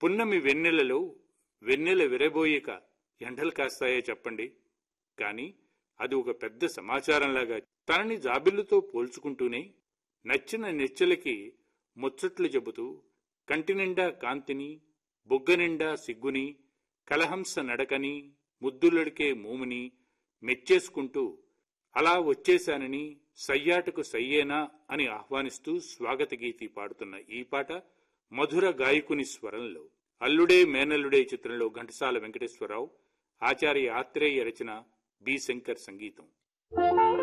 పున్నమి వెన్నెలలో వెన్నెల విరబోయక ఎండలు కాస్తాయో చెప్పండి కాని అది ఒక పెద్ద సమాచారంలాగా తనని జాబిల్లుతో పోల్చుకుంటూనే నచ్చిన నెచ్చలకి ముచ్చట్లు చెబుతూ కంటినిండా కాంతిని బొగ్గనిండా సిగ్గుని కలహంస నడకని ముద్దులడికే మూముని మెచ్చేసుకుంటూ అలా వచ్చేశానని సయ్యాటకు సయ్యేనా అని ఆహ్వానిస్తూ స్వాగత గీతి పాడుతున్న ఈ పాట మధుర గాయకుని స్వరంలో అల్లుడే మేనల్లుడే చిత్రంలో ఘంటసాల వెంకటేశ్వరరావు ఆచార్య ఆత్రేయ రచన బి శంకర్ సంగీతం